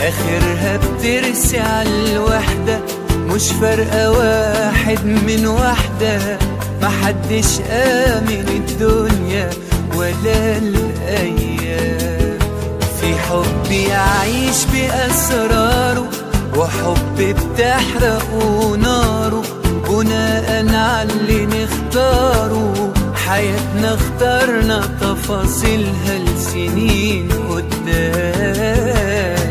اخرها بترسي على الوحدة مش فارقة واحد من واحدة محدش آمن الدنيا ولا الأيام في حب يعيش بأسراره وحب بتحرقه ناره بناء على اللي نختاره حياتنا اخترنا تفاصيلها لسنين قدام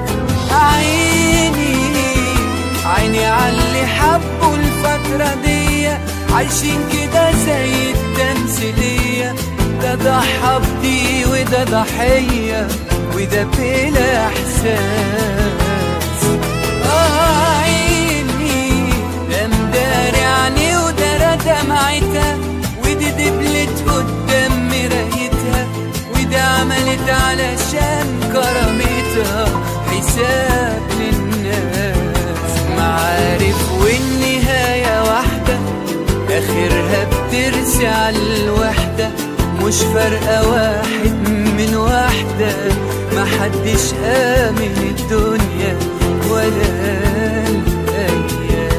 عيني عيني عاللي حبوا الفترة دي عايشين كده زي التمثيلية ده ضحى بدي وده ضحية وده بلا إحساس آه عيني ده مداري عيني وده دمعتها ودي دبلت قدام مرايتها ودي عملت علشان كرامتها حساب للناس معارف والنهاية واحدة آخرها بترسي على الوحدة مش فارقة واحد من واحدة محدش آمن الدنيا ولا الأيام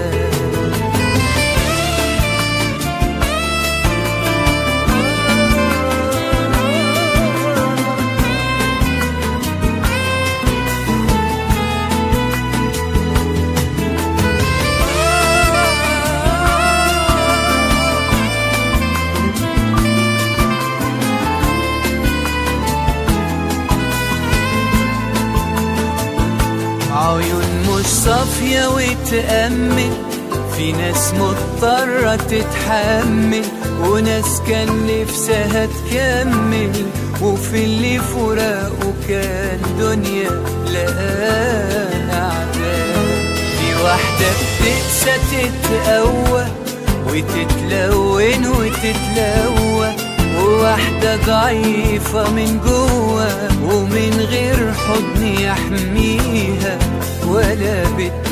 عيون مش صافية وتأمل في ناس مضطرة تتحمل وناس كان نفسها تكمل وفي اللي فراقه كان دنيا لقاها أعداء في واحدة بتقسى تتقوى وتتلون وتتلوى وواحدة ضعيفة من جوه ومن غير حضن يحميها ولا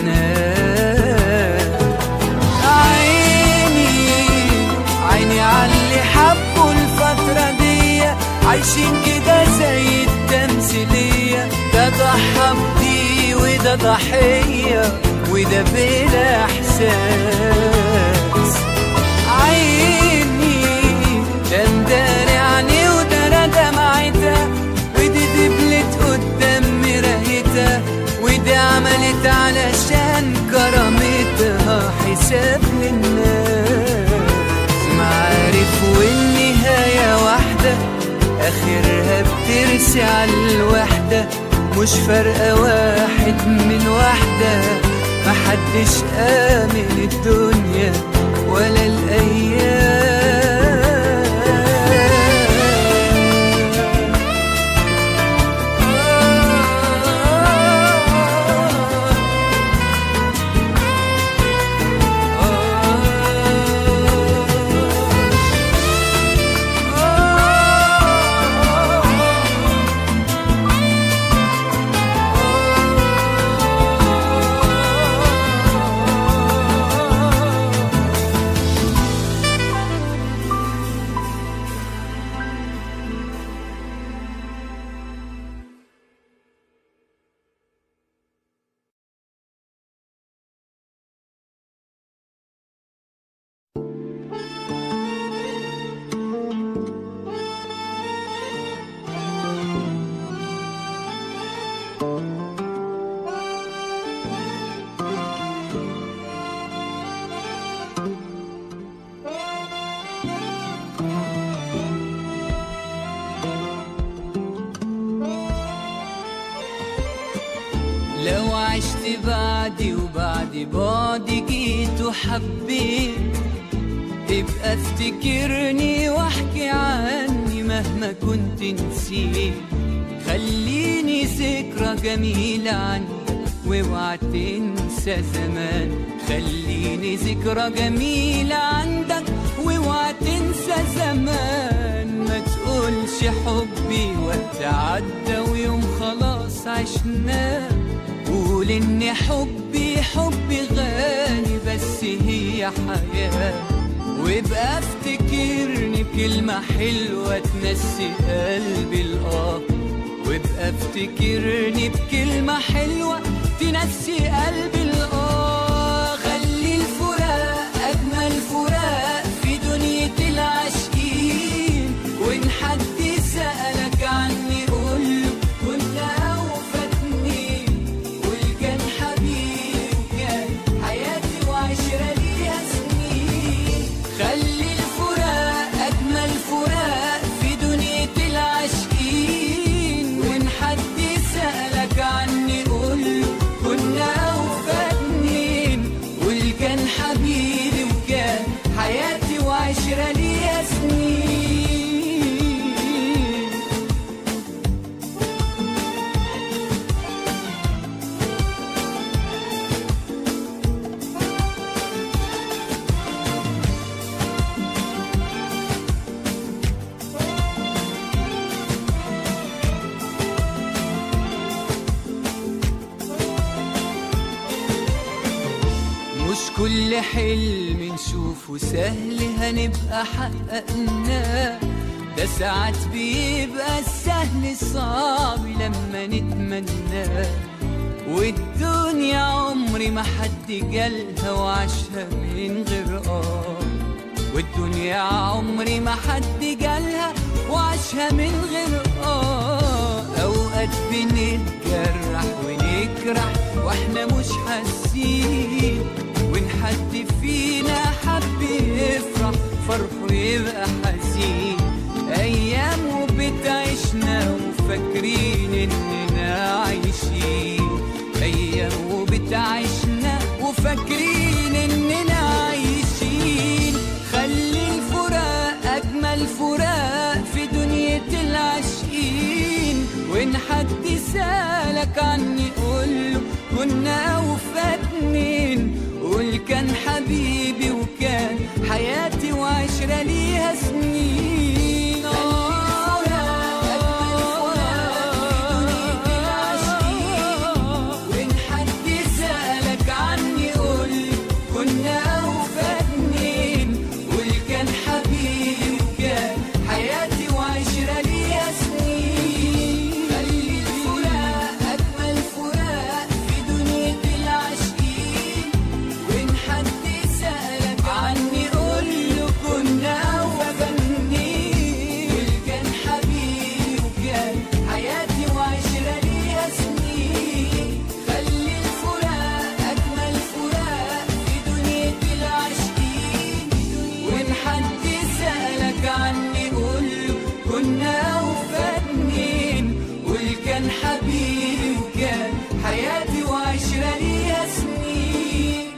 بتنام عيني عيني عاللي حبوا الفترة دي عايشين كده زي التمثيلية ده ضحى بدي وده ضحية وده بلا إحساس عيني ده مداري عيني وده دمعتها ودي دبلت قدام مرايتها ودي عملت علشان كرامتها حساب للناس معارف والنهاية واحدة آخرها بترسي على الوحدة مش فارقة واحد من واحدة محدش آمن الدنيا ولا الأيام لو عشت بعدي وبعد بعدي جيت وحبيت ابقى افتكرني واحكي عني مهما كنت نسيت خليني ذكرى جميلة عنك واوعى تنسى زمان خليني ذكرى جميلة عندك واوعى تنسى زمان ما تقولش حبي وقت عدى ويوم خلاص عشناه قول ان حبي حبي غالي بس هي حياة وابقى افتكرني بكلمة حلوة تنسي قلبي الآه وابقى تبقى افتكرني بكلمة حلوة تنسي قلبي الآه خلي الفراق أجمل فراق في دنيا العاشقين وإن حد سألك عني قوله كنا وفاتني والكان حبيبي وكان حياتي وعشرة ليها سنين خلي الفراق أجمل فراق في دنيا العاشقين وإن حد سألك عني قوله كنا وفاتنين والكان حبيبي وكان حياتي وعشرة ليها سنين مش كل حلم نشوفه سهل هنبقى حققناه ده ساعات بيبقى السهل صعب لما نتمناه والدنيا عمري ما حد جالها وعاشها من غير اه والدنيا عمري ما حد جالها وعاشها من غير اه اوقات بنتجرح ونجرح واحنا مش حاسين وان حد فينا حب يفرح فرحه يبقى حزين ايام وبتعيشنا وفاكرين اننا عايشين ايام وبتعيشنا وفاكرين اننا عايشين خلي الفراق اجمل فراق في دنيا العاشقين وان حد سالك عني قوله كنا وفاتنين قول كان حبيبي وكان حياتي وعشرة ليها سنين وإن حد سألك عني قول كنا وفاتنين قول كان حبيبي وكان حياتي وعشرة ليها سنين خلي الفراق أجمل فراق في دنيا العاشقين وإن حد سألك عني قول له كنا وفاتنين قول كان حبيبي وكان حياتي وعشرة ليها سنين خلي الفراق أجمل فراق في دنيا العاشقين وإن حد سألك عني قول له كنا وفاتنين قول كان حبيبي وكان حياتي وعشرة ليها سنين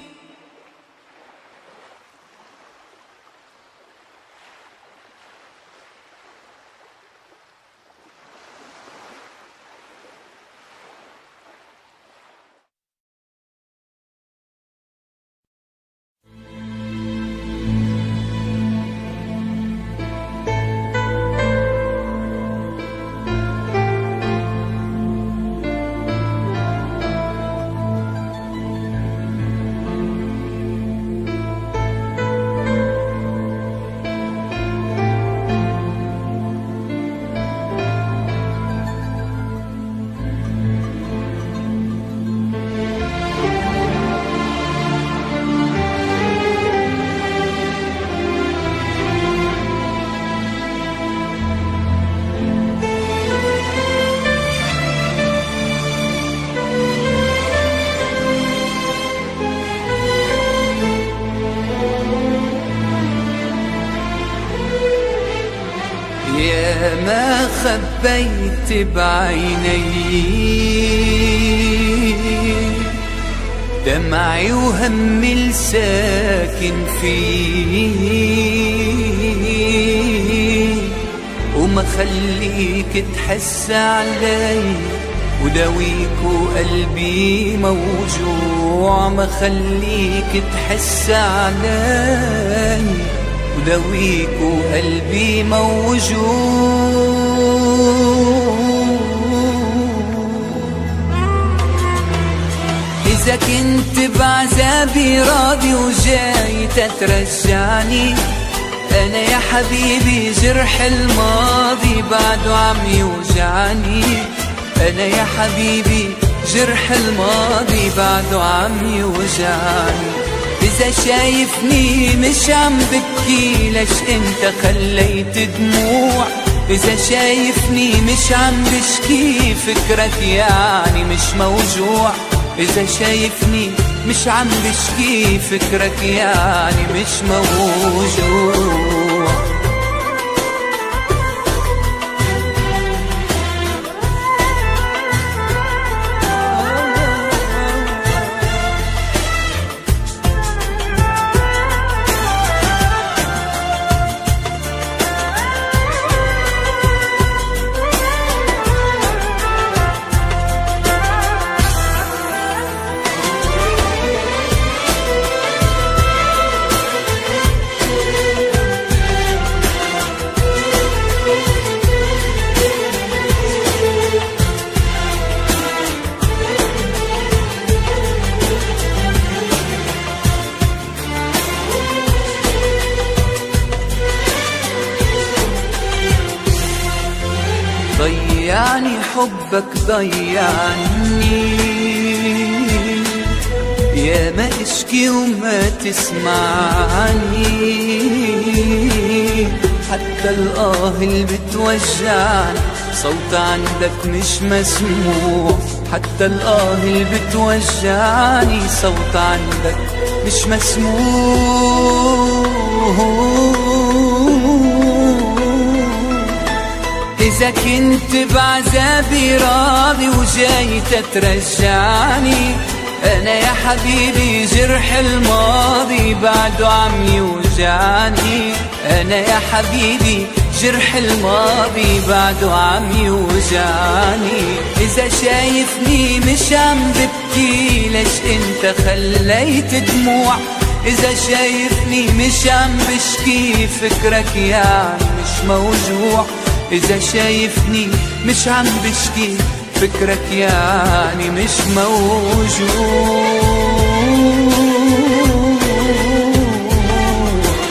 يا ما خبيت بعيني دمعي وهمي الساكن فيه وما خليك تحس علي وداويك وقلبي موجوع ما خليك تحس علي وداويك وقلبي موجوع إذا كنت بعذابي راضي وجاي تترجعني أنا يا حبيبي جرح الماضي بعده عم يوجعني أنا يا حبيبي جرح الماضي بعده عم يوجعني إذا شايفني مش عم ببكي ليش انت خليت دموع إذا شايفني مش عم بشكي فكرك يعني مش موجوع إذا شايفني مش عم بشكي فكرك يعني مش موجوع ضيعني حبك ضيعني يا ما اشكي وما تسمعني حتى الآه اللي بتوجعني صوت عندك مش مسموع حتى الآه اللي بتوجعني صوت عندك مش مسموع إذا كنت بعذابي راضي وجاي تترجعني أنا يا حبيبي جرح الماضي بعده عم يوجعني أنا يا حبيبي جرح الماضي بعده عم يوجعني إذا شايفني مش عم ببكي ليش انت خليت دموع إذا شايفني مش عم بشكي فكرك يعني مش موجوع إذا شايفني مش عم بشكي فكرك يعني مش موجوع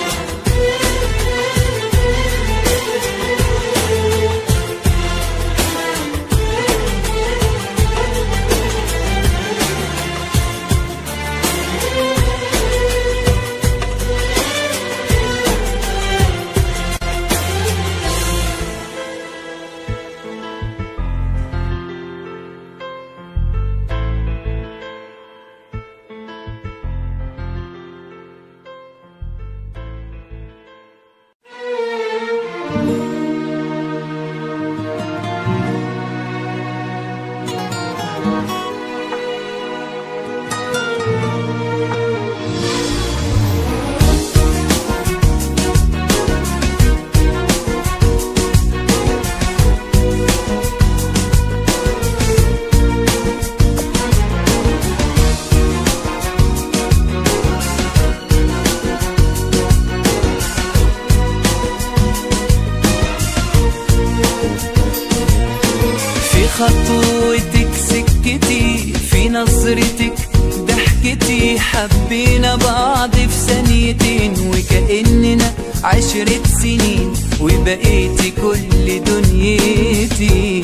في خطوتك سكتي في نظرتك ضحكتي حبينا بعض في ثانيتين وكأننا عشرة سنين وبقيتي كل دنيتي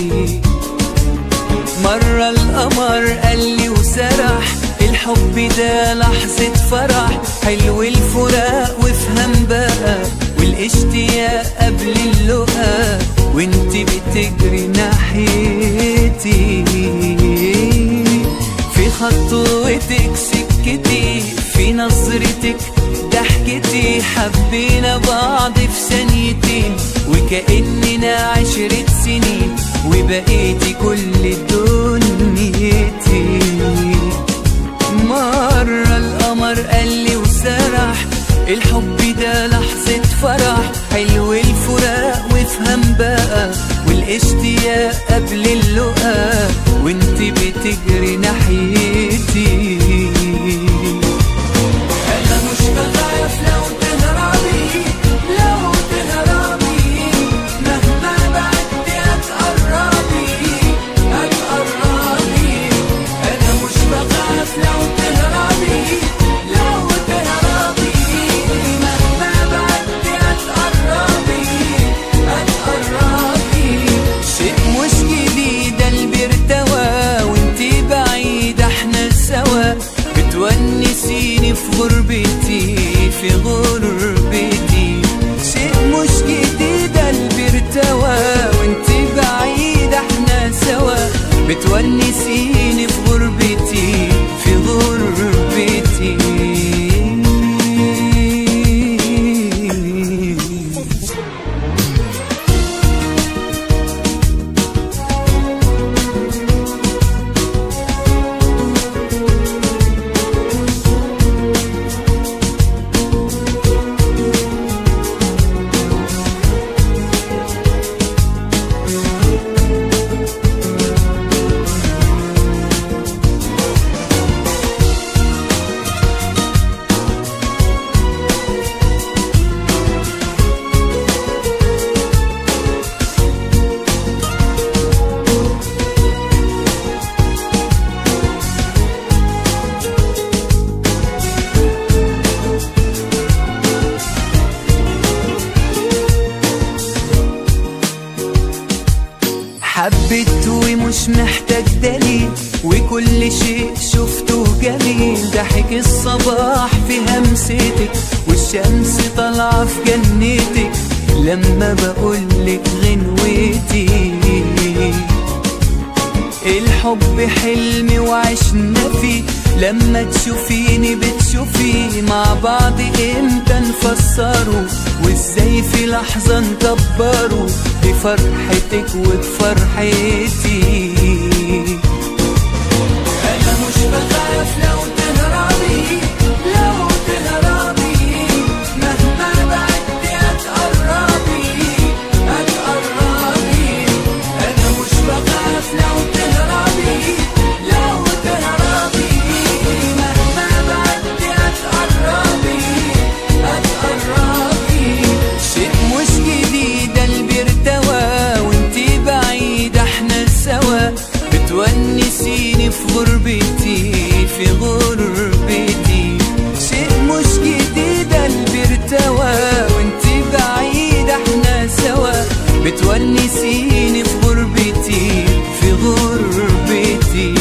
مرة القمر قال لي وسرح الحب ده لحظة فرح حلو الفراق وافهم بقى والاشتياق قبل اللقاء وانت بتجري ناحيتي في خطوتك سكتي في نظرتك ضحكتي حبينا بعض في ثانيتين وكأننا عشرة سنين وبقيتي كل دنيتي مرة القمر قال لي وسرح الحب ده لحظة فرح حلو الفراق وافهم بقى والاشتياق قبل اللقاء وانت بتجري ناحيتي انا مش بخاف لو تهربي لو تهربي مهما بعدتي هتقربي هتقربي انا مش بخاف لو تهربي لو تهربي مهما بعدتي هتقربي هتقربي شيء مش جديد غربتي في غربتي شيء مش جديد قلبي ارتوى وانت بعيد احنا سوا بتونسيني في غربتي في غربتي حبيت ومش محتاج دليل وكل شيء شفته جميل ضحك الصباح في همستك والشمس طالعة في جنتك لما بقولك غنوتي الحب حلم وعشنا فيه لما تشوفيني بتشوفيه مع بعض امتى نفسره وازاي في لحظة نكبره بفرحتك وبفرحتي انا مش بخاف لو تهربي لو تهربي مهما بعدت هتقربي هتقربي انا مش بخاف لو تهربي لو تهربي مهما بعدت هتقربي هتقربي شيء مش جديد قلبي ارتوى وانتي بعيد احنا سوا بتونسيني في غربتي في غربتي شيء مش جديد قلبي ارتوى وانتي بعيد احنا سوا بتونسيني في غربتي في غربتي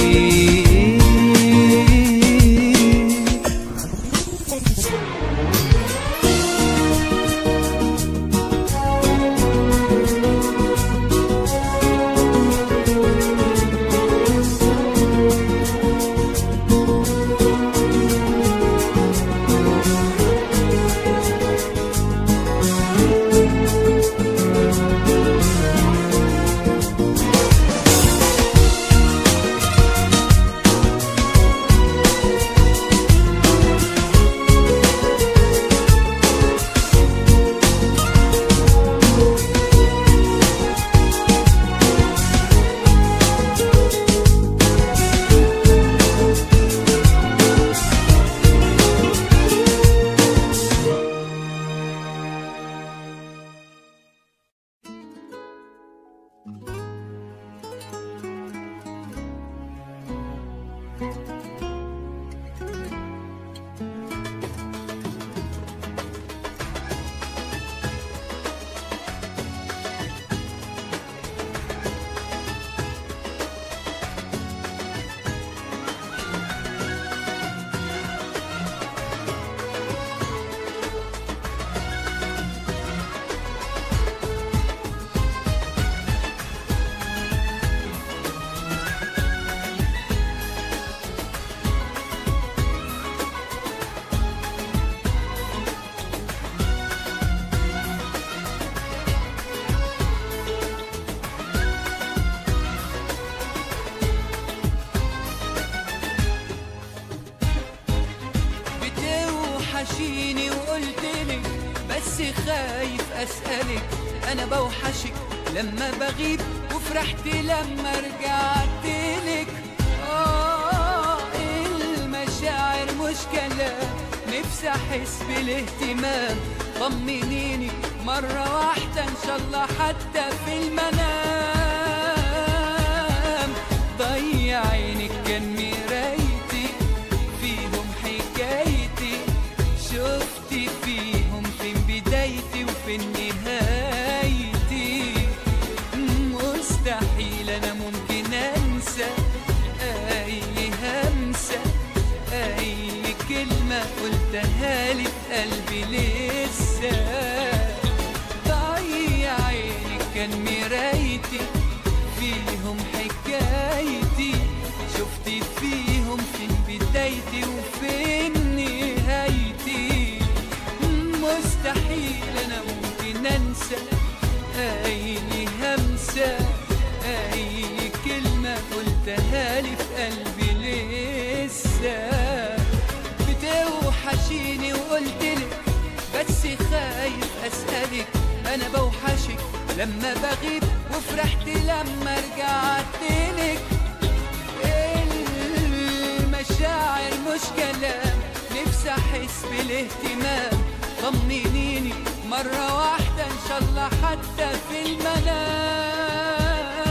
بتوحشيني وقلتلك بس خايف اسألك انا بوحشك لما بغيب وفرحت لما رجعتلك اه المشاعر مش كلام نفسي احس بالاهتمام طمنيني مرة واحدة ان شاء الله حتى في المنام ضيع عينك كان مرايتي فيهم حكايتي شفتي فيهم فين بدايتي وفين نهايتي مستحيل انا ممكن انسى اي همسة اي كلمة قلت قلتها لي في قلبي لسه ضيع عيني كان مرايتي فيهم حكايتي شفت فيهم فين بدايتي وفين نهايتي مستحيل انا ممكن انسى اي همسة اي كلمة قلتها لي في قلبي لسه بتوحشيني وقلتلك بس خايف اسألك انا بوحشك لما بغيب وفرحت لما رجعتلك المشاعر مش كلام نفسي احس بالاهتمام طمنيني مرة واحدة ان شاء الله حتى في المنام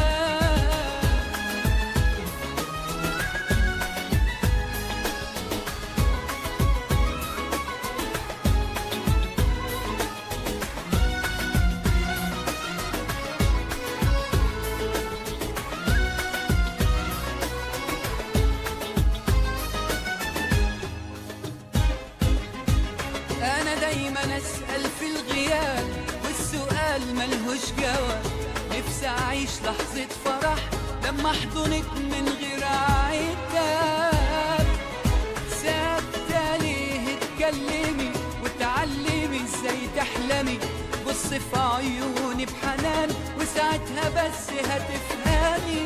أنا دايما أسأل في الغياب والسؤال ملهوش جواب نفسي أعيش لحظة فرح لما أحضنك من غير عتاب ثابتة ليه اتكلمي وتعلمي ازاي تحلمي بص في عيوني بحنان وساعتها بس هتفهمي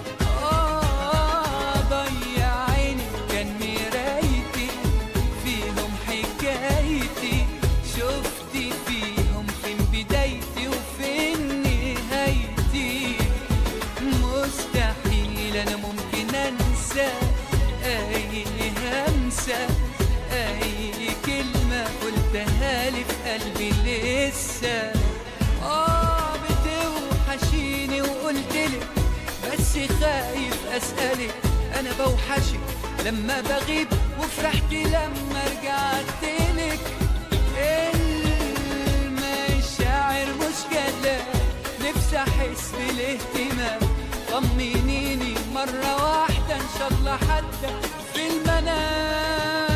آه ضيع عيني كان مرايتي فيهم حكايتي شفت فيهم فين بدايتي وفين نهايتي مستحيل انا ممكن انسى اي همسة اي كلمة قلتها لي في قلبي لسه اه بتوحشيني وقلتلك بس خايف اسألك انا بوحشك لما بغيب وفرحت لما رجعتلك المشاعر مش كلام نفسي احس بالاهتمام طمنيني مرة واحدة ان شاء الله حتى في المنام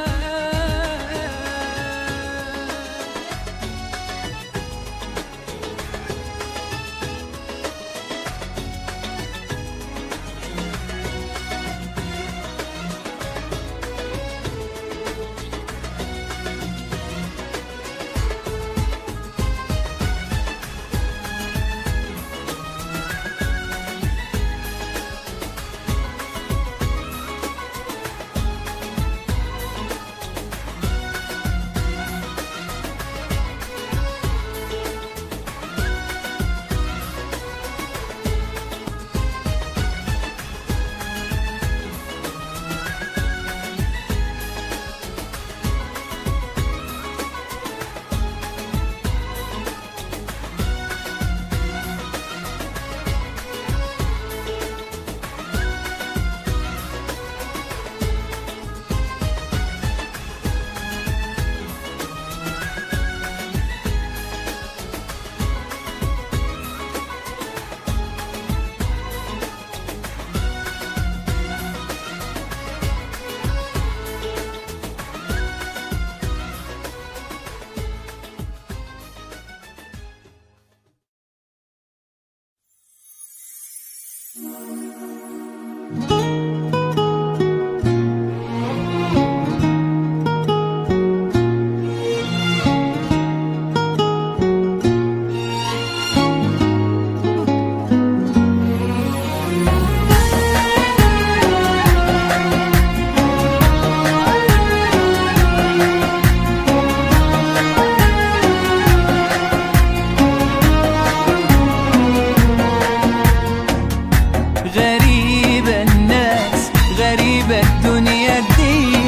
غريبة الناس غريبة الدنيا دي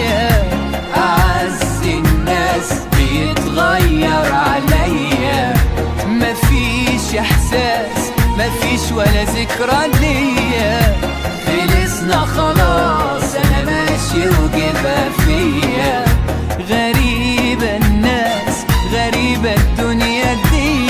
أعز الناس بيتغير عليا مفيش إحساس مفيش ولا ذكرى ليا خلصنا خلاص أنا ماشي وجبها فيا غريبة الناس غريبة الدنيا دي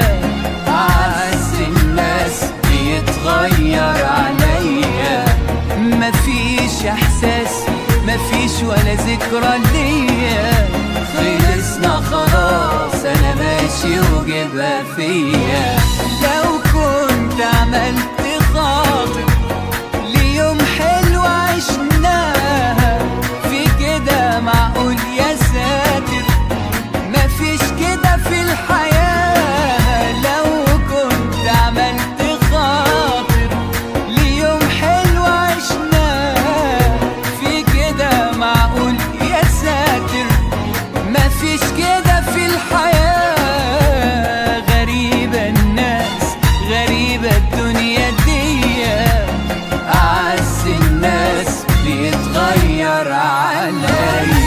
أعز الناس بيتغير عليا مفيش احساس مفيش ولا ذكرى ليا خلصنا خلاص انا ماشي وجبها فيا لو كنت عملت خاطر ليوم حلو عشناها في كده معقول يا ساتر مفيش كده في الحياة لو كنت عملت خاطر ليوم حلو عشناه في كده معقول يا ساتر مفيش كده في الحياة غريبة الناس غريبة الدنيا دي أعز الناس بيتغير عليا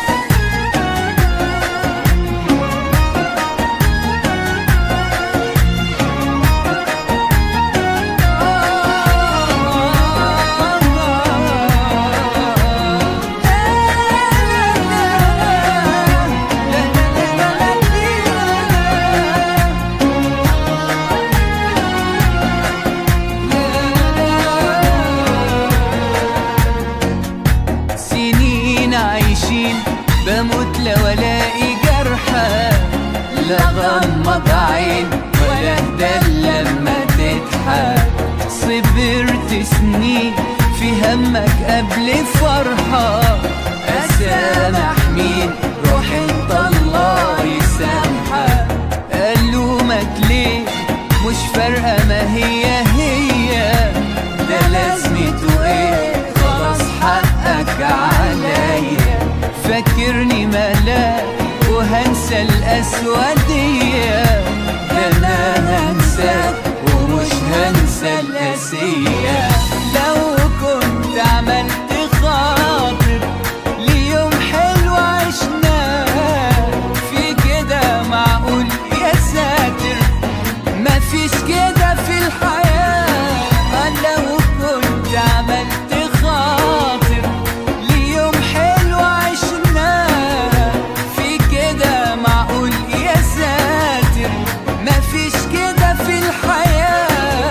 سنين عايشين بموت لو الاقي جرحى لا غمض عين ولا اهدى لما تضحك صبرت سنين في همك قبل فرحة أسامح مين روح انت الله يسامحك ألومك ليه مش فارقة ما هي هي ده لازمته ايه خلاص حقك عليا فاكرني ملاك وهنسى الأسودية ده أنا هنساك ومش هنسى القاسية لو كنت عملت خاطر ليوم حلو عشناه في كده معقول يا ساتر مفيش كده في الحياة لو كنت عملت خاطر ليوم حلو عشناه في كده معقول يا ساتر مفيش كده في الحياة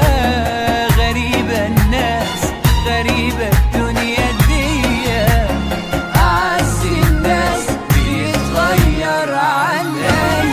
غريبة الناس غريبة الدنيا دي أعز الناس بيتغير عليا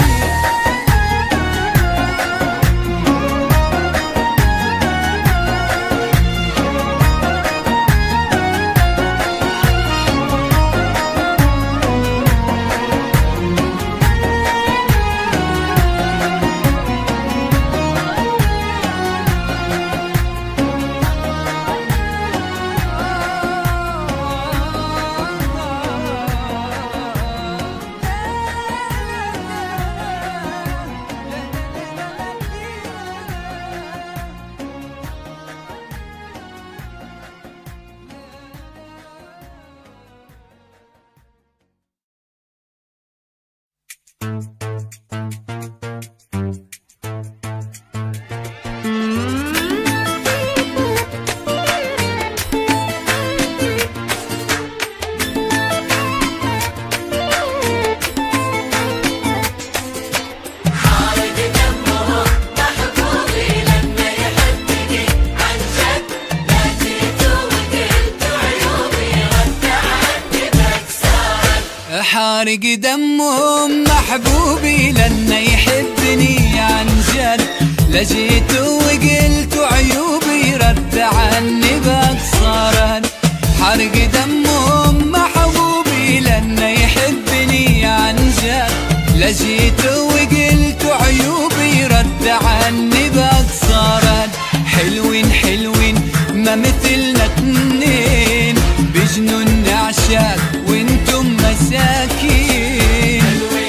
حارق دمهم محبوبي لانه يحبني عن جد لجيت وقلت عيوبي رد عني باقصارا حرق دمهم محبوبي لانه يحبني عن جد لجيت وقلت عيوبي رد عني باقصارا حلوين حلوين ما مثلنا اتنين بجنون عشاق وانتم مساكين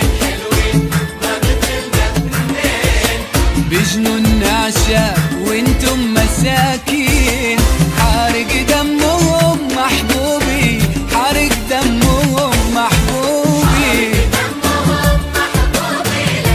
بجنون عشاق وانتم مساكين حارق دمهم محبوبي حارق دمهم محبوبي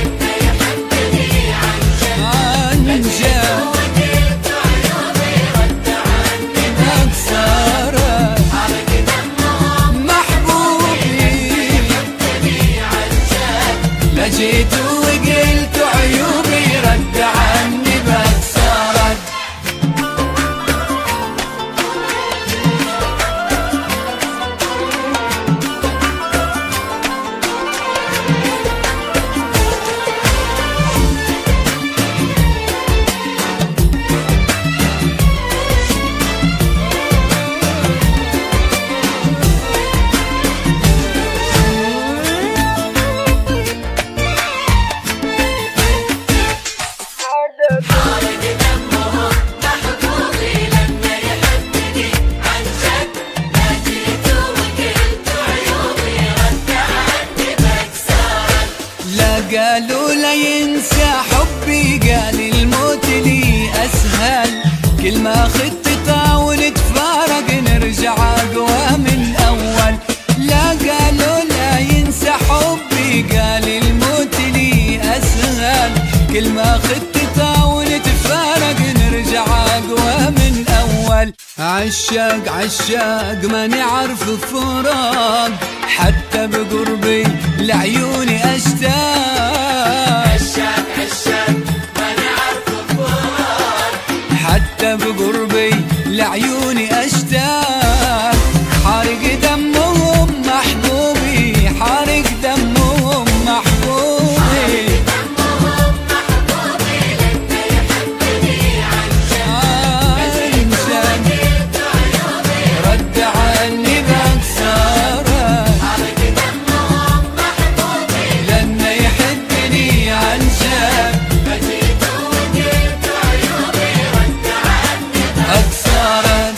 لا ينسى حبي قال الموت لي اسهل كل ما خطتها ونتفارق نرجع اقوى من اول لا قالوا لا ينسى حبي قال الموت لي اسهل كل ما خطتها ونتفارق نرجع اقوى من اول عشاق عشاق ما نعرف فراق حتى بقربي لعيوني اشتاق عشاق عشاق ما نعرف الفراق حتى بقربي لعيوني اشتاق حارق دمهم محبوبي حارق دمهم محبوبي دمهم محبوبي لانه يحبني عن عشان قلت عيوبي رد عني بكسرة حرق دمهم محبوبي لأنه يحبني عن شاب فجيت وقلت عيوبي رد عني أكسرة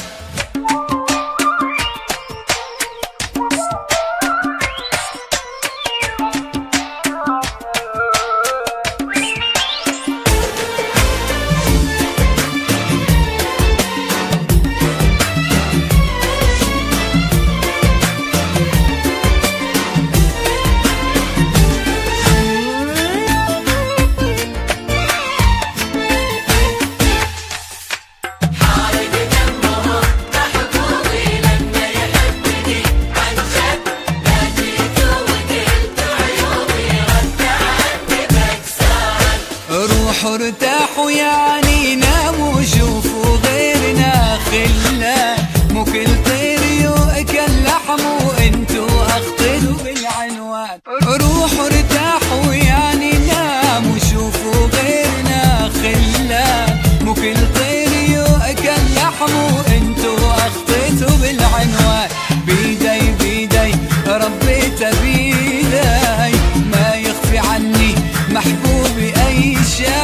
حارق دمهم محبوبي لانه يحبني عن جد لا جيت وقلت عيوبي رد عني بكسرك روحوا ارتاحوا يعني ناموا شوفوا غيرنا خلة مو كل طير يؤكل لحم وانتوا اخطلوا بالعنوان روحوا ارتاحوا يعني ناموا شوفوا غيرنا خلة مو كل طير يؤكل لحم وانتوا اخطيتوا بالعنوان بيدي بيدي ربيت بيدي ما يخفي عني محبوبي اي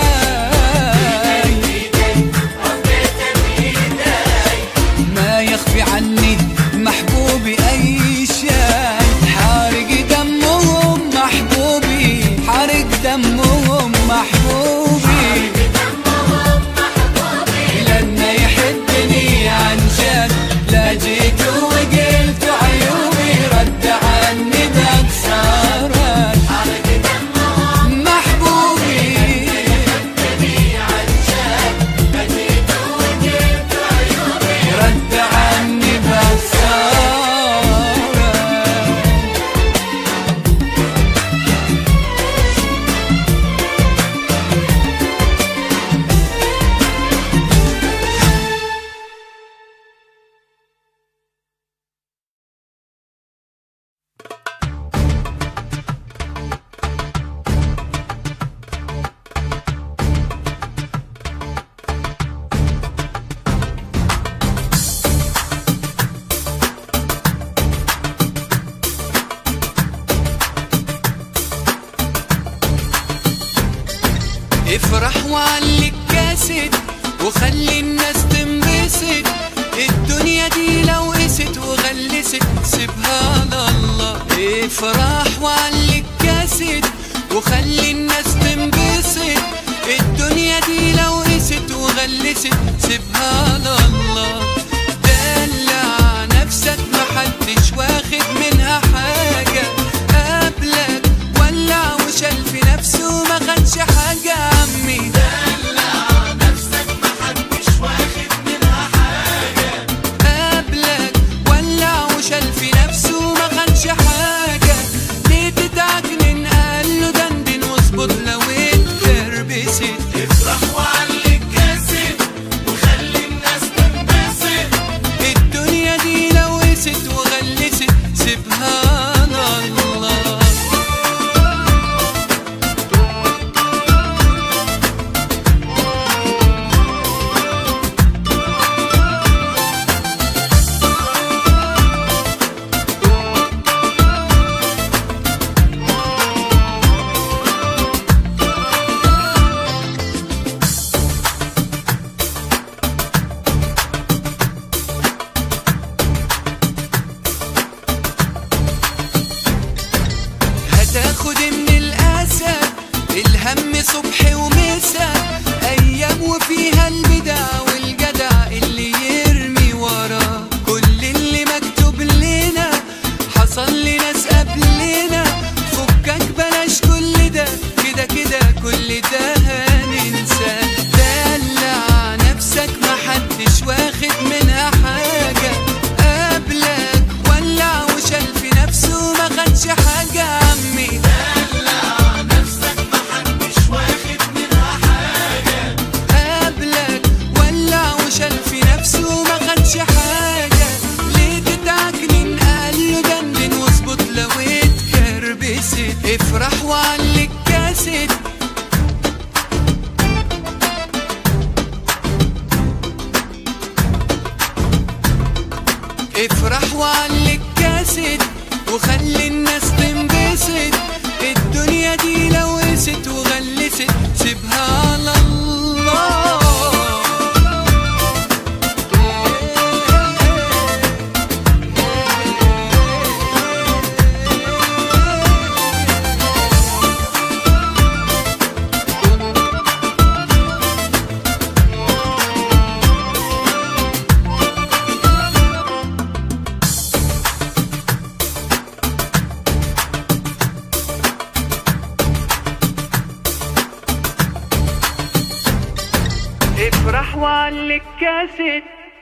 شيء ما يخفي عني محبوبي اي شيء حارق دمهم محبوبي حارق دمهم محبوبي دمهم محبوبي لانه يحبني عن جد لا جيت وقلت عيوبي رد عني بكسرت حرق دمهم محبوبي يحبني عن جد فجيت وقلت عيوبي رد عني بكسرت افرح وعلق كاسد وخلي الناس تنبسط الدنيا دي لو قست وغلست سيبها لله افرح وعلق كاسد وخلي الناس تنبسط الدنيا دي لو قست وغلست سيبها لله دلع نفسك محدش واخد منها حاجة قبلك ولع وشال في نفسه ما خدش حاجة عمي دلع نفسك محدش واخد منها حاجة قبلك ولع وشال في نفسه ما خدش حاجة ليه تتعجنن قال له دندن صبح ومساء ايام وفيها البدع والجدع اللي يرمي وراه كل اللي مكتوب لنا حصل لناس قبلنا فكك بلاش كل ده كده كده كل ده هننساه دلع نفسك محدش واخد منها حاجة قبلك ولع وشال في نفسه ما خدش حاجة عمي دلع نفسك محدش واخد منها حاجة قبلك ولع وشال في نفسه ما خدش حاجة ليه تتعكنن أقل دندن واظبط لو اتكربست افرح وعلك كاسد افرح وعلك كاسد وخلي الناس تنبسط الدنيا دي لو قست وغلست سيبها على الله افرح وعلك كاسد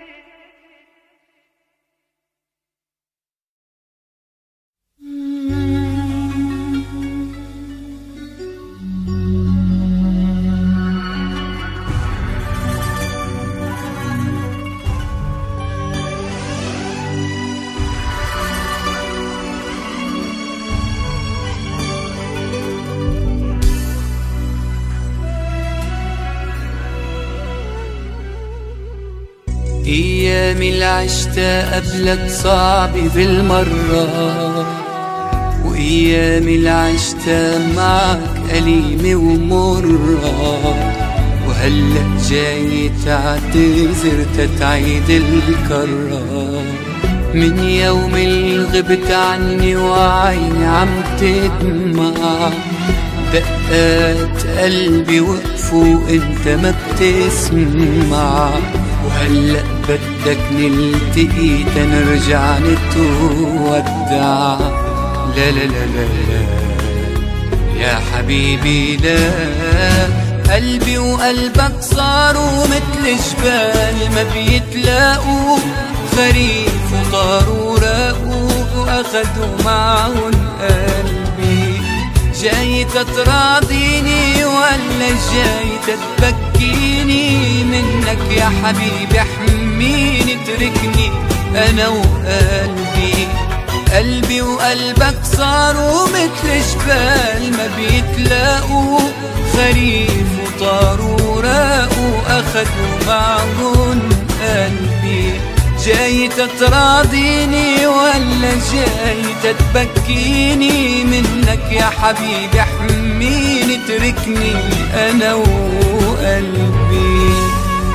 ايام العشتا قبلك صعب بالمرة وايام العشتا معك أليمة ومرة وهلأ جاي تعتذر تتعيد الكرة من يوم اللي غبت عني وعيني عم تدمع دقات قلبي وقفوا انت ما بتسمع وهلأ بدك نلتقي تنرجع نتودع لا لا لا لا لا يا حبيبي لا قلبي وقلبك صاروا مثل جبال ما بيتلاقوا خريف وطاروا راقوا واخدوا معهم قلبي جاي تتراضيني ولا جاي تتبكيني منك يا حبيبي احميني اتركني انا وقلبي قلبي وقلبك صاروا مثل جبال ما بيتلاقوا خريف وطاروا راقوا اخدوا معهم قلبي جاي تتراضيني ولا جاي تتبكيني منك يا حبيبي احميني اتركني انا وقلبي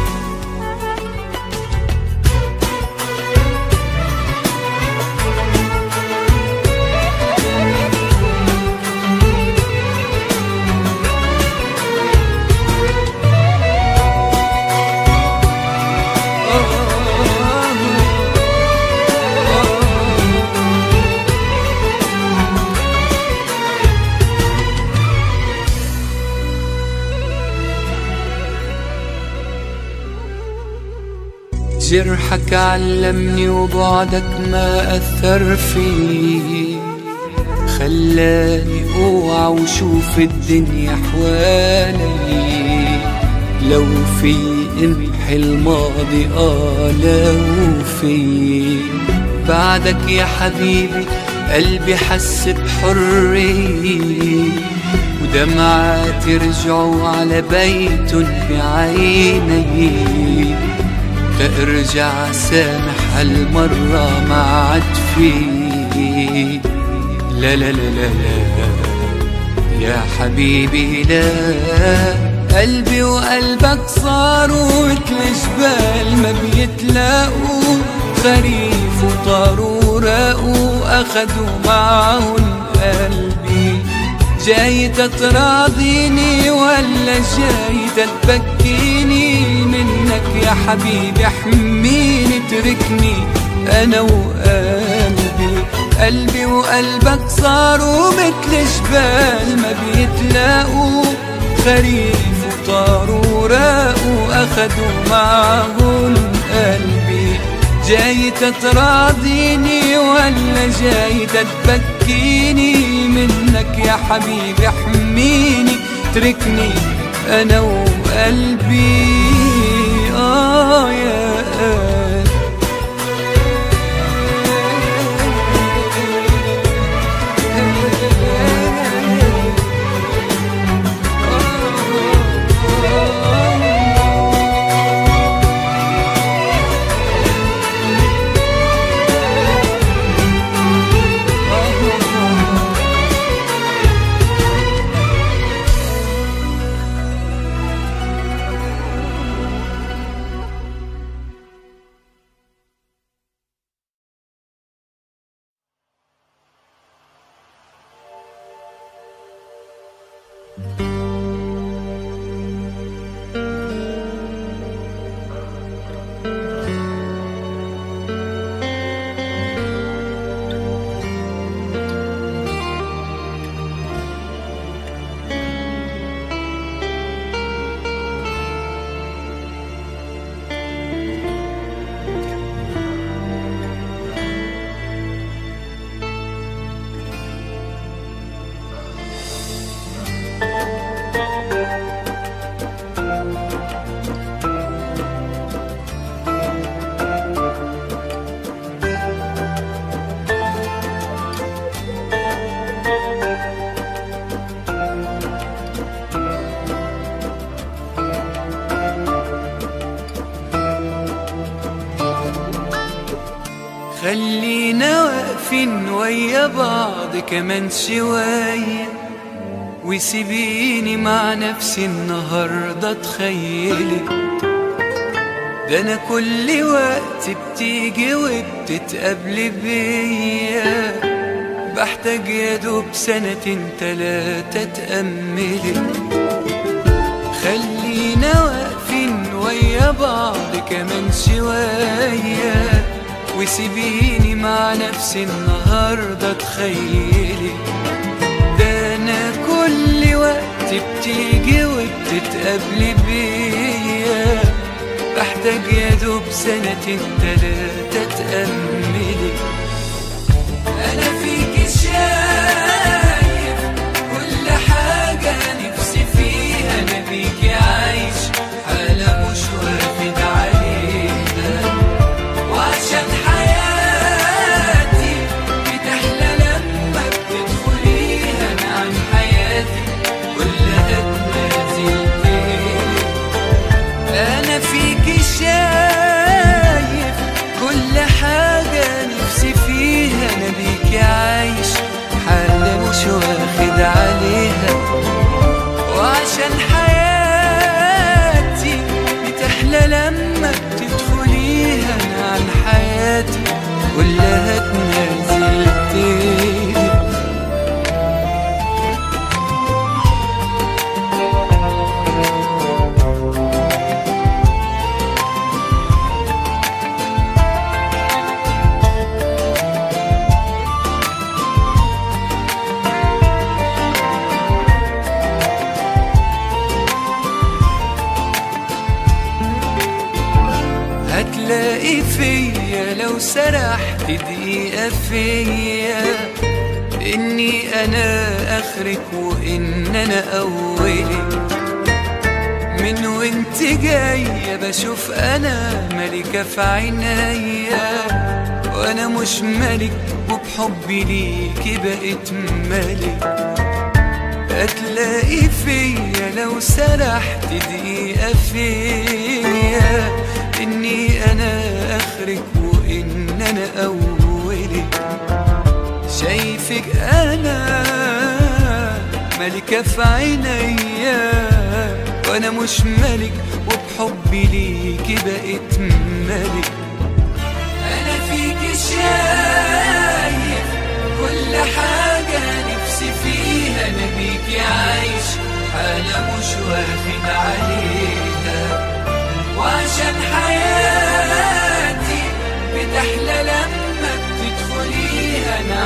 جرحك علمني وبعدك ما أثر فيه خلاني اوعى وشوف الدنيا حوالي لو في امحي الماضي اه لو في بعدك يا حبيبي قلبي حس بحرية ودمعات رجعوا على بيت بعيني ترجع سامح هالمرة ما عاد في لا لا لا لا لا يا حبيبي لا قلبي وقلبك صاروا مثل جبال ما بيتلاقوا خريف وطاروا راقوا أخدوا معهم قلبي جاي تراضيني ولا جاي تبكيني منك يا حبيبي احميني تركني انا وقلبي قلبي وقلبك صاروا مثل جبال ما بيتلاقوا خريف وطاروا وراقوا اخدوا معهم قلبي جاي تراضيني ولا جاي تبكيني منك يا حبيبي احميني تركني انا وقلبي اه يا قلبي خلينا واقفين ويا بعض كمان شوية وسيبيني مع نفسي النهاردة تخيلي ده أنا كل وقت بتيجي وبتتقابلي بيا بحتاج يا دوب سنتين تلاتة تأملي خلينا واقفين ويا بعض كمان شوية وسيبيني مع نفسي النهاردة تخيلي ده أنا كل وقت بتيجي وبتتقابلي بيا بحتاج يا دوب سنتين تلاتة تأملي أنا فيك شايف كل حاجة نفسي فيها أنا بيكي عايش حالة مش واخد عليها وعشان حياتي بتحلى لما بتدخليها أنا عن حياتي كلها تنازل فيها أنا فيكي شايف كل حاجة نفسي فيها أنا بيكي عايش حالة مش واخد عليها وعشان حياتي بتحلى لما بتدخليها أنا عن حياتي كلها تنازل تاني هتلاقي فيا لو سرحت دقيقة فيا إني أنا آخرك وإن أنا أولك من وانت جاية بشوف أنا ملكة في عينيا وأنا مش ملك وبحبي ليكي بقيت ملك هتلاقي فيا لو سرحت دقيقة فيا إني أنا آخرك وإن أنا أولك شايفك أنا ملكة في عينيا وأنا مش ملك وبحبي ليكي بقيت ملك أنا فيك شايف كل حاجة نفسي فيها أنا بيك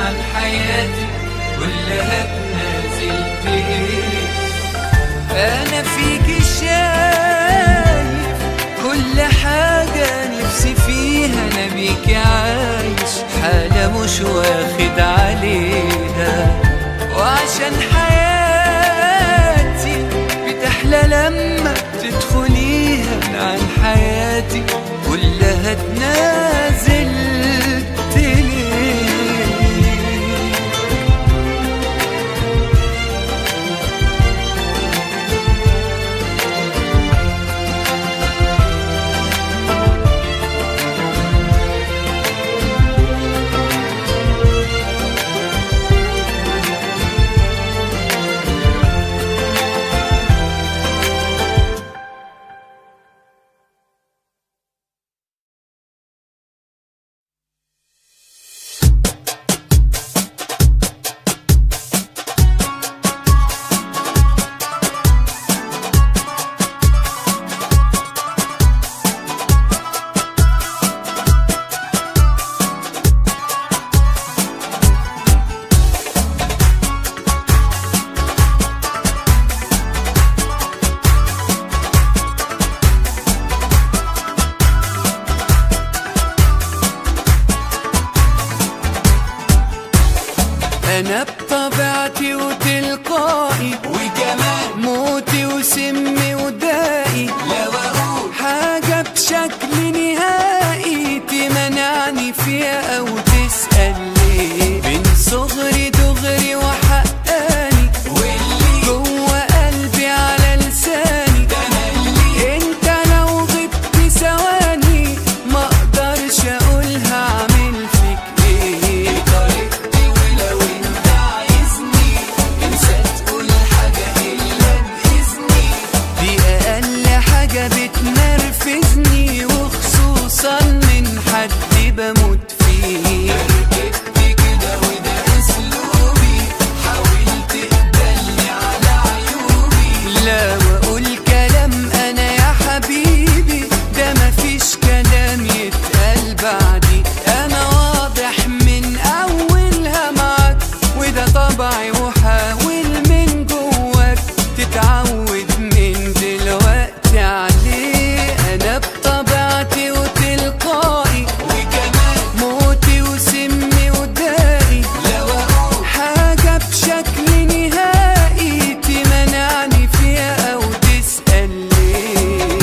عن حياتي كلها تنازلت ليك انا فيك شايف كل حاجة نفسي فيها انا بيك عايش حالة مش واخد عليها وعشان حياتي بتحلى لما تدخليها عن حياتي كلها تنازلت ليك انا بطبيعتي وتلقائي وكمان موتي وسمي ودائي لو اقول حاجة بشكل نهائي تمنعني فيها أو تسأل ليه من صغري دغري وحقاني واللي جوه قلبي على لساني ده انا اللي انت لو غبت ثواني ما اقدرش اقولها عامل فيك ايه طريقتي ولو انت عايزني انسى تقول حاجة الا باذني دي اقل حاجة بتنرفزني وخصوصا من حد بموت فيه ركبت كده وده اسلوبي حاول تقبلني على عيوبي لا واقول كلام انا يا حبيبي ده مفيش كلام يتقال بعدي انا واضح من اولها معاك وده طبعي وحاول من جواك تتعود من دلوقتي عليه انا بطبيعتي وتلقائي وكمان موتي وسمي ودائي لو اقول حاجة بشكل نهائي تمنعني فيها أو تسأل ليه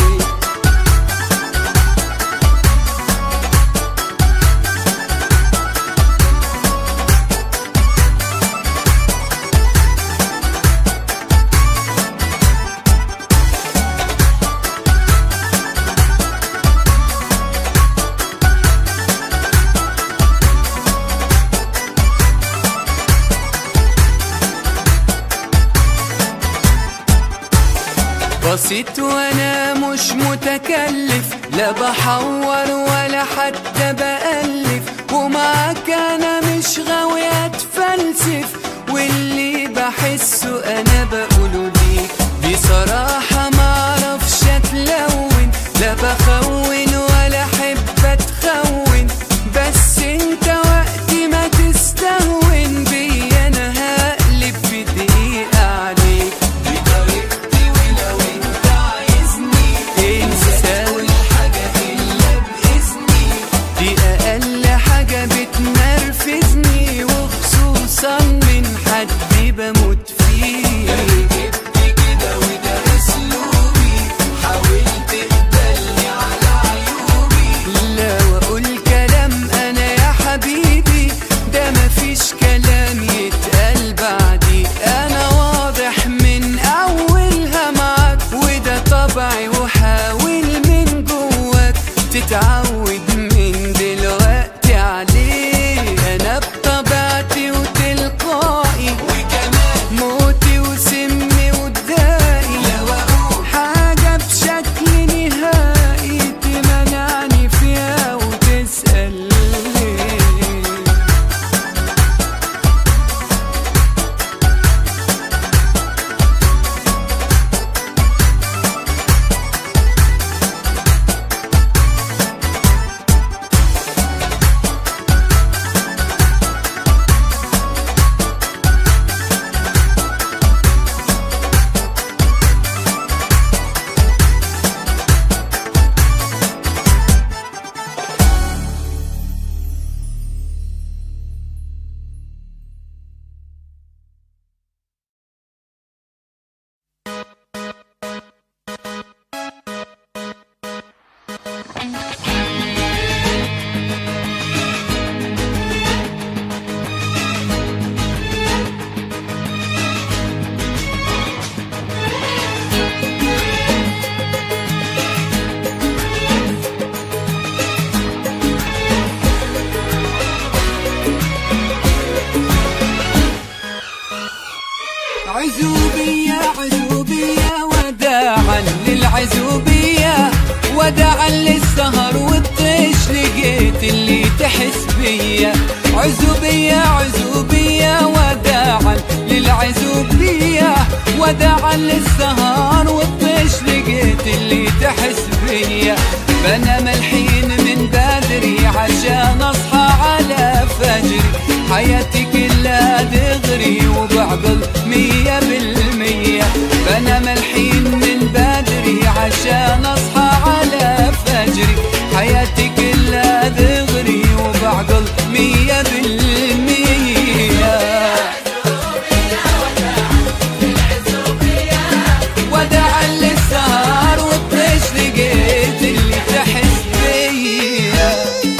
بسيط وانا مش متكلف لا بحور ولا حتى بألف ومعاك انا مش غاوي اتفلسف واللي بحسه انا بقوله ليك بصراحة معرفش اتلون لا بخون ولا احب اتخون بس انت وقت ما تستهون بيا انا هقلب في دقيقة عليك بطريقتي ولو انت عايزني انسى تقول حاجة الا باذني دي اقل حاجة بتنرفزني عزوبية عزوبية وداعا للعزوبية وداعا للسهر والطيش لقيت اللي تحس بيا عزوبية عزوبية وداعا للعزوبية وداعا للسهر والطيش لقيت اللي تحس بيا بنام الحين من بدري عشان اصحى على فجري حياتي كلها دغري وبعقل مية بالمية بنام الحين من بدري عشان اصحى على فجري حياتي كلها دغري وبعقل مية بالمية وداعا للسهر والطيش لقيت اللي تحس بيا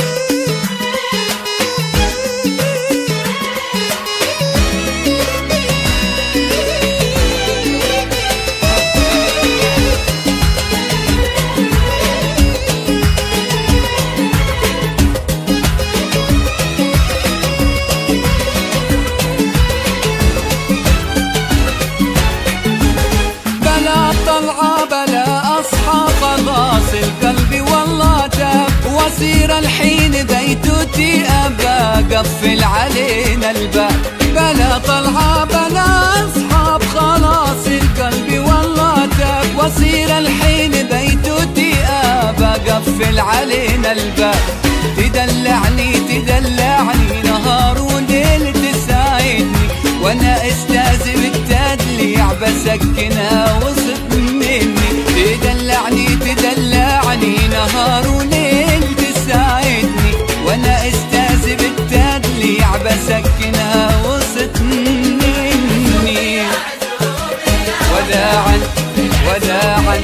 بلا طلعة بلا أصحى خلاص القلب والله تاب وأصير الحين بيتوتي أبا قفل علينا الباب بلا طلعة بلا أصحاب خلاص القلب والله تاب وأصير الحين بيتوتي أبا قفل علينا الباب تدلعني تدلعني نهار وليل تساعدني وانا استاذ بالتدليع بسكنها وسط مني تدلعني تدلعني نهار وليل تساعدني وانا استاذ بالتدليع بسكنها وسط مني وداعا وداعا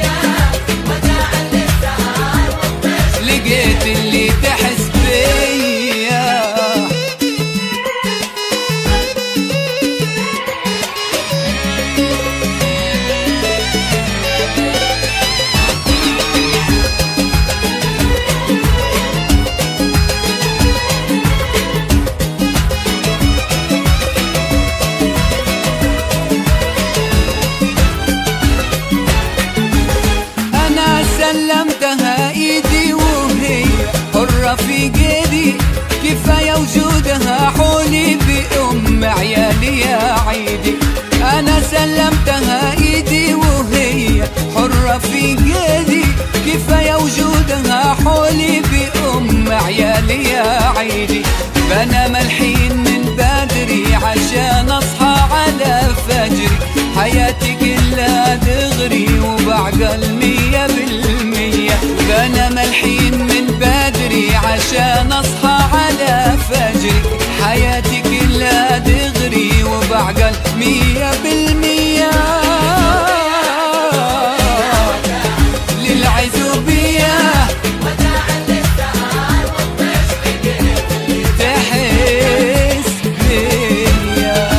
لقيت اللي تحس بيا انا سلمتها ايدي وهي حرة في قيدي كفاية وجودها حولي بأم عيالي يا عيدي انا سلمتها ايدي وهي حرة في قيدي كفاية وجودها حولي بأم عيالي يا عيدي بنام الحين من بدري عشان اصحى على فجري حياتي كلها دغري وبعقل مية بالمية بنام الحين من بدري عشان اصحى على فجري حياتي كلها دغري وبعقل مية بالمية للعزوبية تحس بيا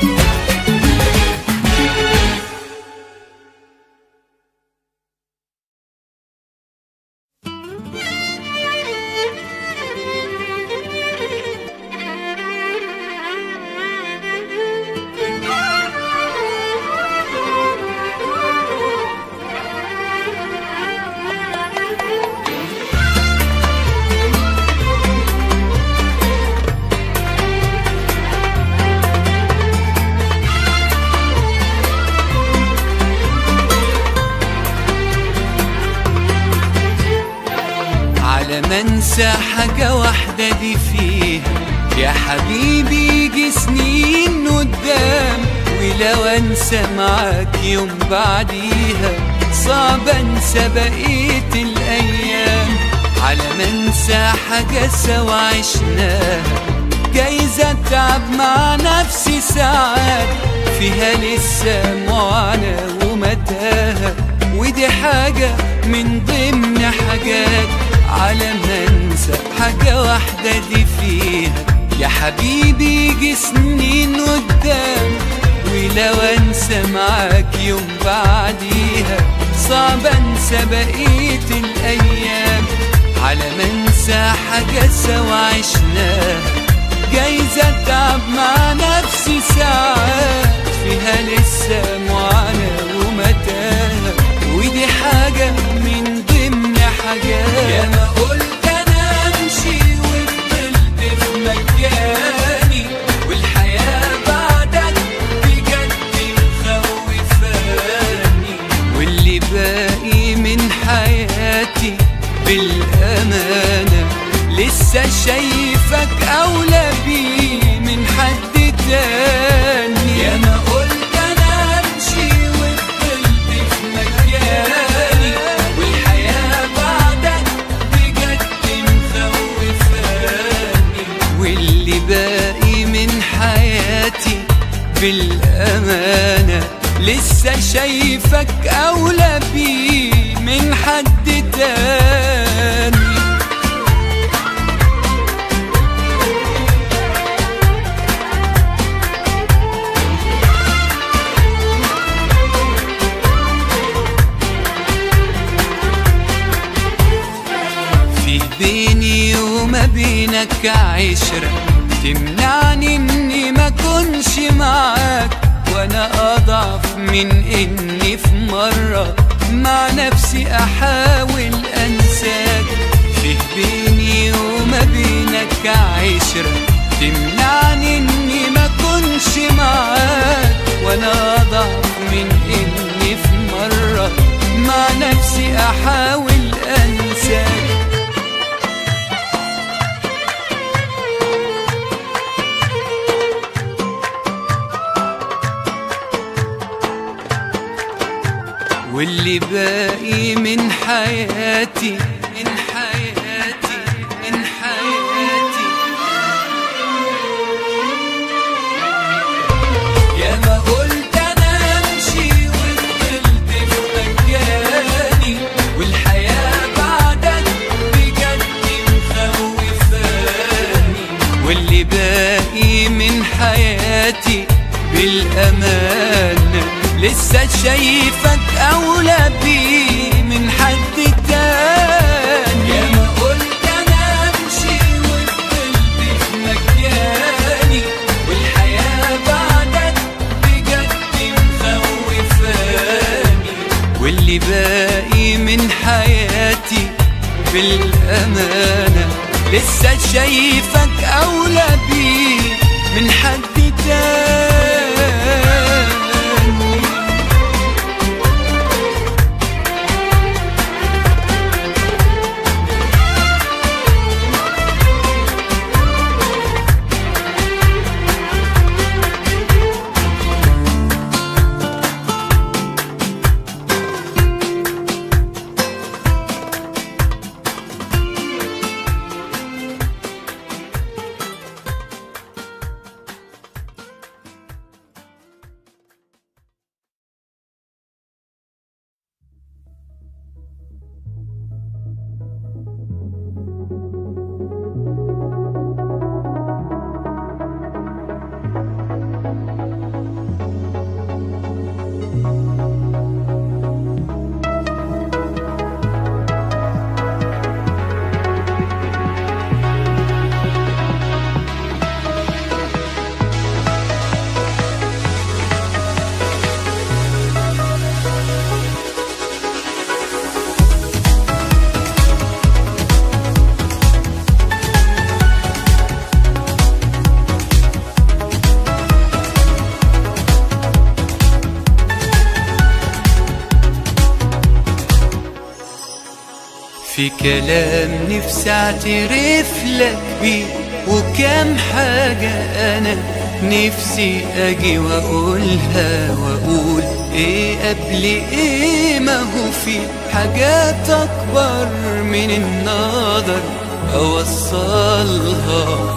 على ما انسى حاجة واحدة دي فيها يا حبيبي يجي سنين قدام ولو انسى معاك يوم بعديها صعب انسى بقية الايام على ما انسى حاجة سوا عشناها جايز اتعب مع نفسي ساعات فيها لسه معاناة ومتاهة ودي حاجة من ضمن حاجات على ما انسى حاجة واحدة دي فيها يا حبيبي يجي سنين قدام ولو انسى معاك يوم بعديها صعب انسى بقية الايام على ما انسى حاجة سوا عشناها جايز اتعب مع نفسي ساعات فيها لسه حياتي بالأمانة لسه شايفك أولى بي من حد تاني في بيني وما بينك عشرة تمنعني اني ما كنش معاك وانا اضعف من اني في مرة مع نفسي احاول انساك في بيني وما بينك عشرة تمنعني اني ما كنش معاك وانا اضعف من اني في مرة مع نفسي احاول انساك واللي باقي من حياتي من حياتي من حياتي يا ما قلت انا امشي وفضلت في مكاني والحياة بعدك بجد مخوفاني واللي باقي من حياتي بالأمانة لسه شايفك أولى بي من حد تاني يا ما قلت أنا أمشي وفضلت في مكاني والحياة بعدك بجد مخوفاني واللي باقي من حياتي بالأمانة لسه شايفك أولى بي من حد تاني في كلام نفسي اعترف لك بيه وكام حاجة أنا نفسي أجي وأقولها وأقول إيه قبل إيه ما هو في حاجات أكبر من النظر أوصلها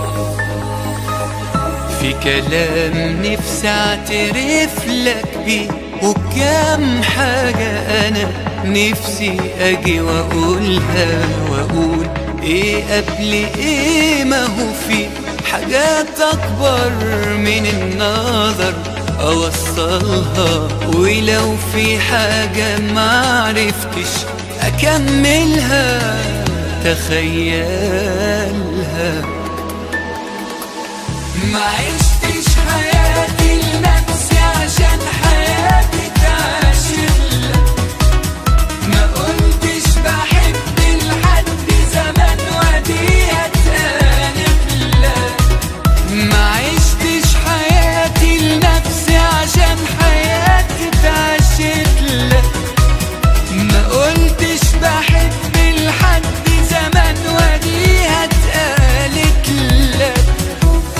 في كلام نفسي اعترف لك بيه وكام حاجة أنا نفسي أجي وأقولها وأقول إيه قبل إيه ما هو في حاجات أكبر من النظر أوصلها ولو في حاجة معرفتش أكملها تخيلها ما عشتش حياتي لنفسي عشان حياتي تعاشرلك ما قلتش بحب لحد زمان وديها اتقالت ما عشتش حياتي لنفسي عشان حياتي تعاشرلك ما قلتش بحب لحد زمان وديها اتقالت لك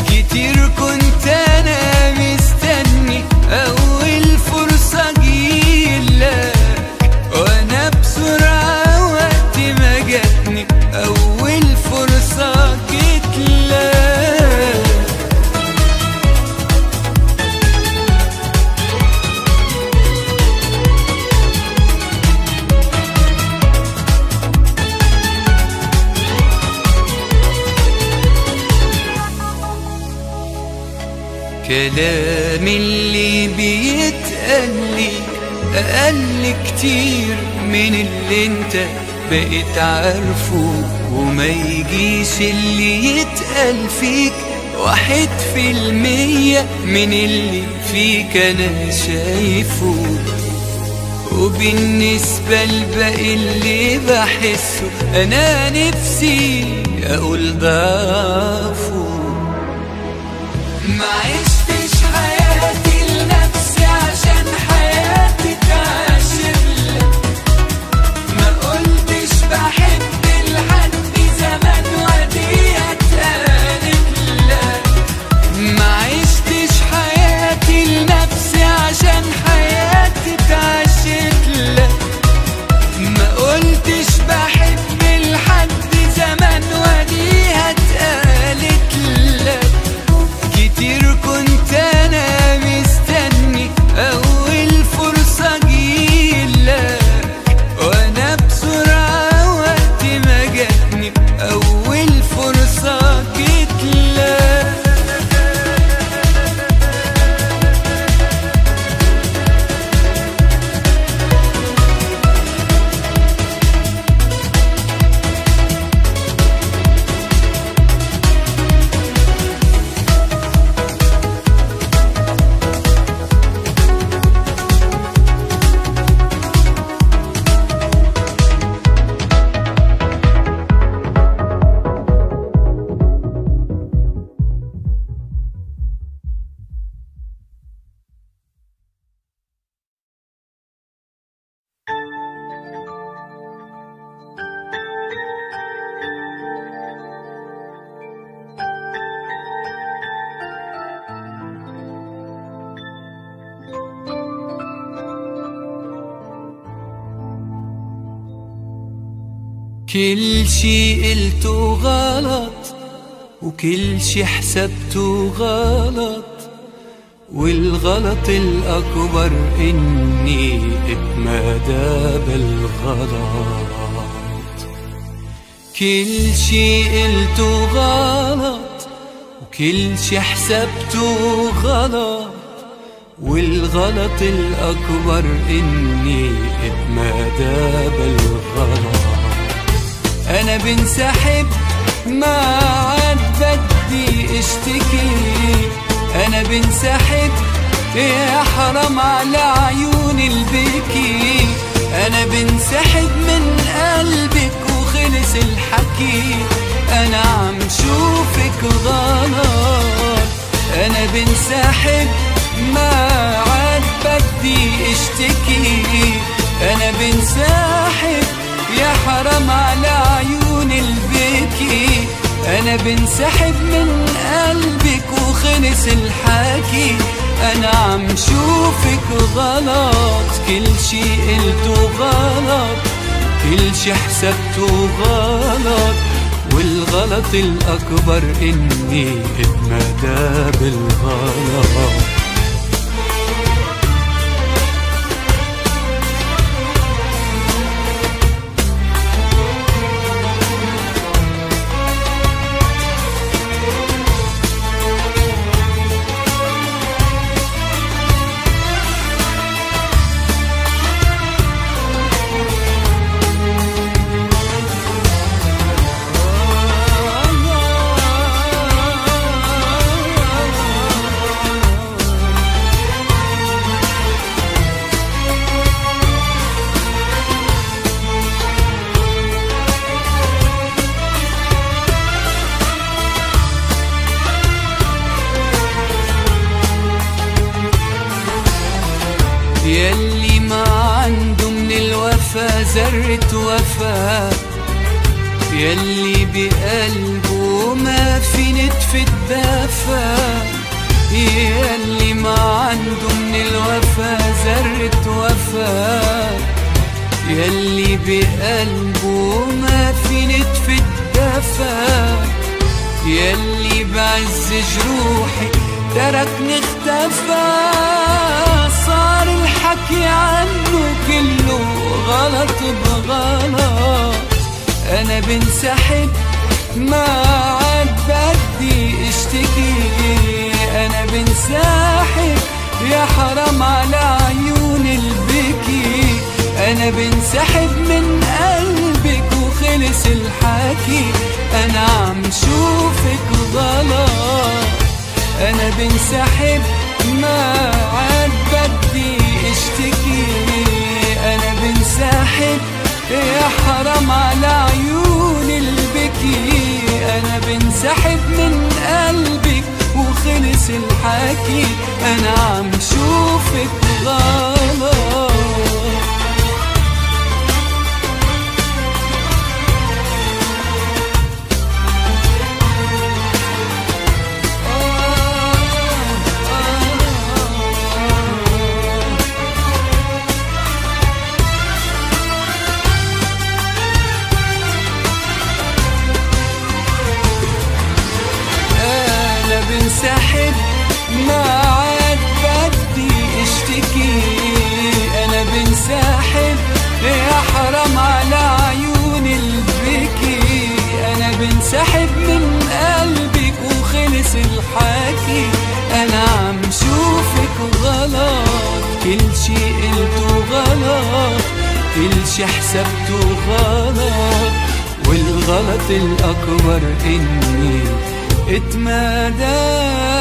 كتير كنت انا مستني اول فرصة جيت كلام اللي بيتقلي أقل كتير من اللي انت بقيت عارفه وما يجيش اللي يتقال فيك واحد في المية من اللي فيك أنا شايفه وبالنسبة لباقي اللي بحسه أنا نفسي أقول ضعفه ما عشتش حياتي لنفسي عشان حياتي تعاشر ما قلتش بحب لحد زمان ودي اتقالت لك ما عشتش حياتي لنفسي عشان حياتي تعاشت لك ما قلتش بحب لحد زمان ودي اتقالت لك كتير كنت انا مستني اول فرصة جيلك وانا بسرعة وقت ما جاتني اول فرصة جيتلك كل شي قلته غلط وكل شي حسبته غلط والغلط الأكبر إني اتمادى بالغلط كل شي قلته غلط وكل شي حسبته غلط والغلط الأكبر إني اتمادى بالغلط أنا بنسحب ما عاد بدي اشتكي أنا بنسحب يا حرام على عيون البكي أنا بنسحب من قلبك وخلص الحكي أنا عم شوفك غلط أنا بنسحب ما عاد بدي اشتكي أنا بنسحب يا حرام على عيون البكي أنا بنسحب من قلبك وخلص الحكي أنا عم شوفك غلط كل شي قلته غلط كل شي حسبته غلط والغلط الأكبر إني اتمدى بالغلط يلي ما عنده من الوفا ذرة وفا يلي بقلبه ما في نتفة دفا يلي ما عنده من الوفا ذرة وفا يلي بقلبه ما في نتفة دفا يلي بعز جروحي تركني اختفى صار الحكي عنه كله غلط بغلط انا بنسحب ما عاد بدي اشتكي انا بنسحب حرام على عيون البكي انا بنسحب من قلبك وخلص الحكي انا عم شوفك غلط انا بنسحب ما عاد بدي اشتكي انا بنسحب يا حرام على عيون البكي انا بنسحب من قلبك وخلص الحكي انا عم شوفك غلط انا بنسحب ما عاد بدي اشتكي انا بنسحب يا حرام على عيون البكي انا بنسحب من قلبك وخلص الحكي انا عم شوفك غلط كل شي قلته غلط كل شي حسبته غلط والغلط الأكبر إني اتمادى